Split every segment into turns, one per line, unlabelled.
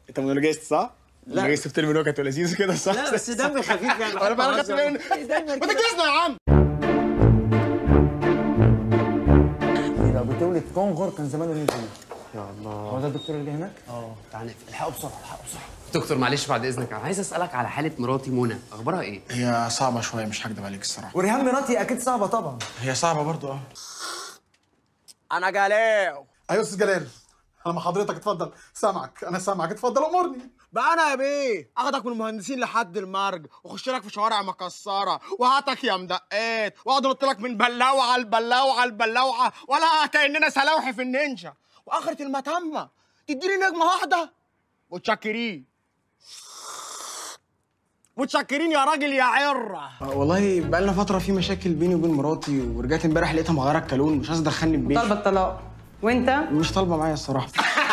انت مونولوجيست صح؟ لا مونولوجيست في فيلم نكت ولذيذ كده صح؟
لا بس دمي خفيف يعني
انا بقى خدت بالي ما تجلسنا يا عم
لو بتولد كونغر كان زمانه نزل يا الله هو ده الدكتور اللي هناك؟
اه تعالى نقفل
الحقوا بسرعه الحقوا بسرعه
دكتور معلش بعد اذنك انا عايز اسالك على حاله مراتي منى اخبارها ايه
هي صعبة شوية مش هكدب عليك الصراحة
وريهام مراتي اكيد صعبه طبعا
هي صعبة برضو اه
انا جلاو
ايوه استاذ جلال انا مع حضرتك اتفضل سامعك انا سامعك اتفضل امرني
بقى انا يا بيه اخدك من المهندسين لحد المرج واخش لك في شوارع مكسره وهاتك يا مدقات واقعد انط لك من بلاوعه لبلاوعه لبلاوعه ولا كاننا سلاوحي في النينجا واخره المتمه تديني نجمه واحده متشكرين متشكرين يا راجل يا عره
والله بقى لنا فترة في مشاكل بيني وبين مراتي ورجعت امبارح لقيتها مغيرة الكالون مش عايزة تدخلني البيت
طالبه الطلاق وانت
مش طالبة معايا الصراحة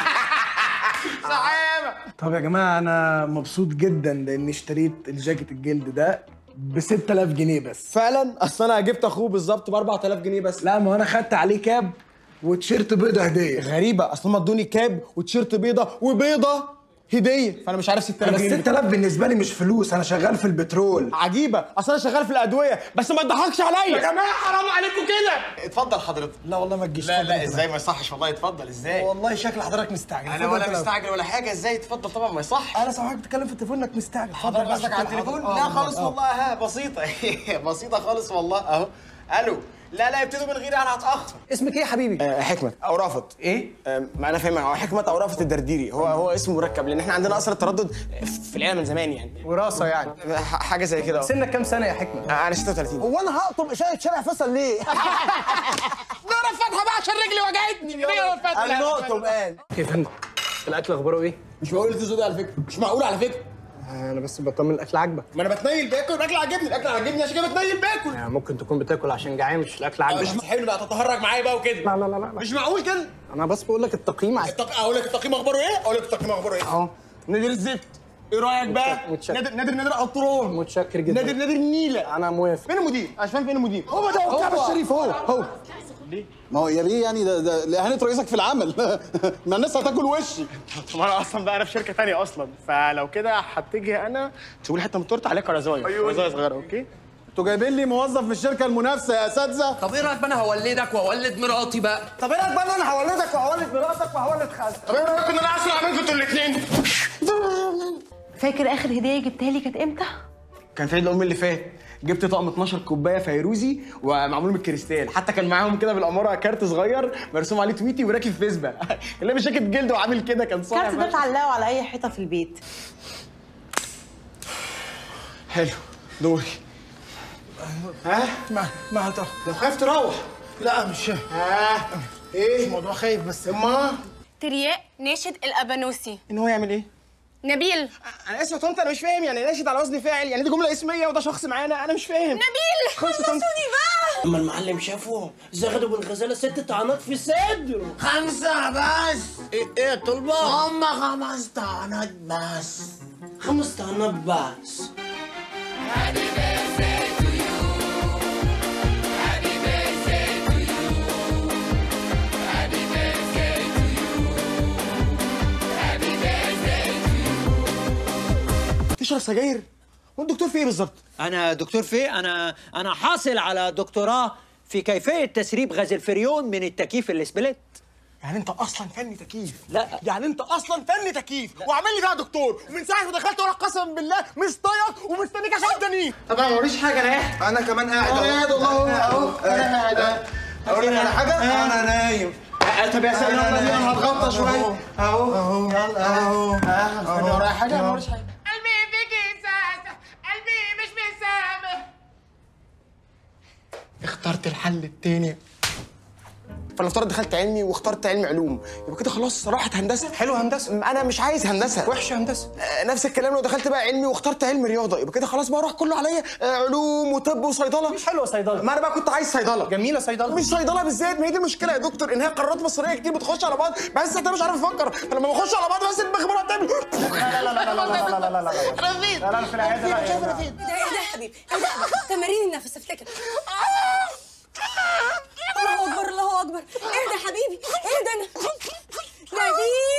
زعامه
طب يا جماعه انا مبسوط جدا لاني اشتريت الجاكيت الجلد ده ب 6000 جنيه بس
فعلا اصل انا جبت اخوه بالظبط ب 4000 جنيه بس
لا ما انا خدت عليه كاب وتيشيرت بيضه هديه
غريبة اصل هم ادوني كاب وتيشيرت بيضة وبيضة هدية فانا مش عارف 6000
انا
جنيه
6000 بالنسبه لي مش فلوس انا شغال في البترول
عجيبة اصل انا شغال في الادوية بس ما تضحكش عليا
يا جماعه حرام عليكم كده
اتفضل حضرتك
لا والله ما تجيش
لا
اتفضل
لا
انت
ازاي ما يصحش والله اتفضل ازاي
والله شكل حضرتك مستعجل
انا
اتفضل
ولا
انت لو-
مستعجل ولا حاجة ازاي اتفضل طبعا ما يصح
انا سامعك بتتكلم في التليفون انك مستعجل اتفضل
حضرتك
بقى
قصدك على
شكل
التليفون؟
حضرتك.
لا
آه،
خالص
آه.
والله ها بسيطة بسيطة خالص والله اهو الو لا لا ابتدوا من غيري انا هتأخر
اسمك ايه يا حبيبي؟
آه، حكمة او رافض
ايه؟
آه، ما انا فاهم هو حكمة او رافض الدرديري هو هو اسم مركب لان احنا عندنا اصل التردد في العيله من زمان يعني
وراثه يعني
ح- حاجه زي كده
سنك كام سنه يا حكمه؟
آه، انا 36
هو انا هقطم اشاره شارع فيصل ليه؟
نقرا الفاتحه بقى عشان رجلي وجعتني نقرا الفاتحه
انا نقطم قال كيف فندم؟ الاكل اخباره ايه؟
مش معقول تزود على فكره مش معقول على فكره
انا بس بطمن الاكل عاجبك
ما انا بتنيل باكل الاكل عاجبني الاكل عاجبني عشان كده بتنيل باكل
يعني ممكن تكون بتاكل عشان جعان مش الاكل
مش
عاجبك
حلو بقى تتهرج معايا بقى وكده
لا لا لا لا
مش معقول كده
انا بس بقول لك التقييم عايز
التق... اقول لك التقييم اخباره ايه اقول لك التقييم اخباره ايه
اهو
نادر الزفت ايه رايك بقى
متشكر.
نادر نادر نادر قطرون
متشكر جدا
نادر نادر النيله
انا موافق
فين المدير انا مش فاهم فين المدير
هو ده هو الكعب الشريف هو هو
ما هو يا بيه يعني ده, ده لاهانه رئيسك في العمل ما الناس هتاكل وشي
طب انا اصلا بقى انا في شركه تانية اصلا فلو كده هتجي انا تقول لي حته من التورته عليها كرزايه كرزايه صغيره اوكي
انتوا جايبين لي موظف في الشركه المنافسه يا اساتذه
طب ايه رايك بقى انا هولدك واولد مراتي بقى
طب ايه رايك بقى إن انا هولدك وهولد مراتك وهولد خالتك
طب ايه رايك ان انا اسرع منكم انتوا الاثنين
فاكر اخر هديه جبتها لي كانت امتى
كان في عيد الام اللي فات جبت طقم 12 كوبايه فيروزي ومعمول من الكريستال حتى كان معاهم كده بالاماره كارت صغير مرسوم عليه تويتي وراكب فيسبا كان لابس جاكيت جلد وعامل كده كان صايع
الكارت ده
فشخ.
تعلقه على اي حيطه في البيت
حلو دوري ها
ما ما هت
لو خايف تروح
لا مش
ها ايه
الموضوع خايف بس
اما
ترياق ناشد الابانوسي
ان هو يعمل ايه
نبيل
انا اسف يا طنط انا مش فاهم يعني ناشد على وزن فاعل يعني دي جمله اسميه وده شخص معانا انا مش فاهم
نبيل
خلاص يا طنط
بقى
اما المعلم شافه زغدوا بالغزاله ست طعنات في صدره خمسه بس ايه ايه طلبه هم خمس طعنات بس خمس طعنات بس
تشرب سجاير هو الدكتور في ايه بالظبط
انا دكتور في انا انا حاصل على دكتوراه في كيفيه تسريب غاز الفريون من التكييف الاسبليت
يعني انت اصلا فني تكييف
لا.
يعني انت اصلا فني تكييف وعامل لي فيها دكتور ومن ساعه ما دخلت ورا قسما بالله مش طايق ومستنيك عشان التانيين طب انا موريش حاجه انا قاعد
انا كمان قاعد
انا قاعد والله اهو انا قاعد
اقول لك على حاجه انا نايم
طب يا سيدي يلا بينا انا هتغطى شويه اهو اهو يلا اهو استني ورايا حاجه ما ورايش حاجه
قلبي فيك إحساس قلبي مش مسامح
اخترت الحل التاني فلنفترض دخلت علمي واخترت علم علوم يبقى كده خلاص راحت هندسه
حلو هندسه
انا مش عايز هندسه
وحشه هندسه
آه، نفس الكلام لو دخلت بقى علمي واخترت علم رياضه يبقى كده خلاص بقى راح كله عليا آه، علوم وطب وصيدله
مش حلوه صيدله
ما انا بقى كنت عايز صيدله
جميله صيدله
مش صيدله بالذات ما هي دي المشكله يا دكتور ان هي قرارات مصريه كتير بتخش على بعض بس انت مش عارف افكر فلما بخش على بعض بس دماغي بره تعمل
لا لا لا لا لا لا لا لا لا
انا فين
لا لا في العياده لا يا جماعة.
ايه ده ايه ده يا حبيبي ايه ده تمارين النفس افتكر الله اكبر الله اكبر ايه ده يا حبيبي ايه ده انا نبيل